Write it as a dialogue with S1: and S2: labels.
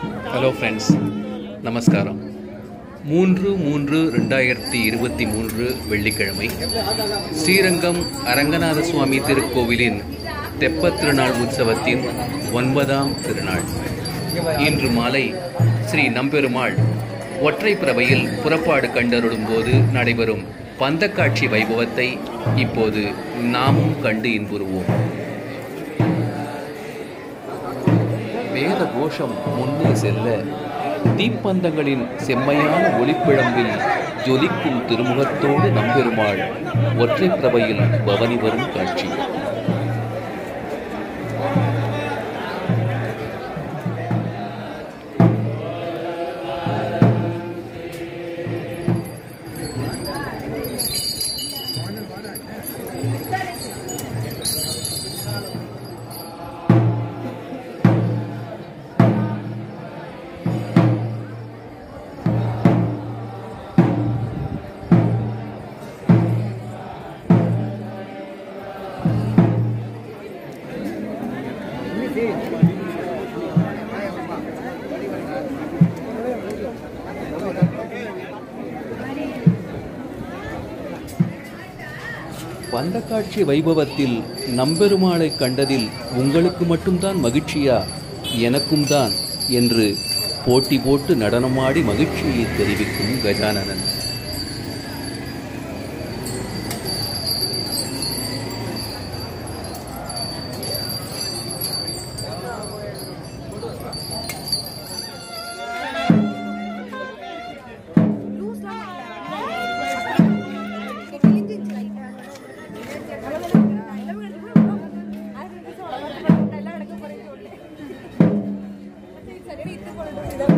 S1: hello friends நமஸ்காரம் மூன்று மூன்று ரெண்டாயிரத்தி இருபத்தி மூன்று வெள்ளிக்கிழமை ஸ்ரீரங்கம் அரங்கநாத சுவாமி திருக்கோவிலின் தெப்பத் திருநாள் உற்சவத்தின் ஒன்பதாம் திருநாள் இன்று மாலை ஸ்ரீ நம்பெருமாள் ஒற்றை பிரபையில் புறப்பாடு கண்டருளும் போது நடைபெறும் பந்தக்காட்சி வைபவத்தை இப்போது நாமும் கண்டு இன்புறுவோம் வேத கோஷம் முன்னே செல்ல தீப்பந்தங்களின் செம்மையான ஒளிப்பிழம்பில் ஜொலிக்கும் திருமுகத்தோடு நம்பெருமாள் ஒற்றை பிரபையில் பவனி வரும் காட்சி பந்தக்காட்சி வைபவத்தில் நம்பெருமாளை கண்டதில் உங்களுக்கு மட்டும்தான் மகிழ்ச்சியா எனக்கும் தான் என்று போட்டி போட்டு நடனமாடி மகிழ்ச்சியை தெரிவிக்கும் கஜானனன்
S2: சரி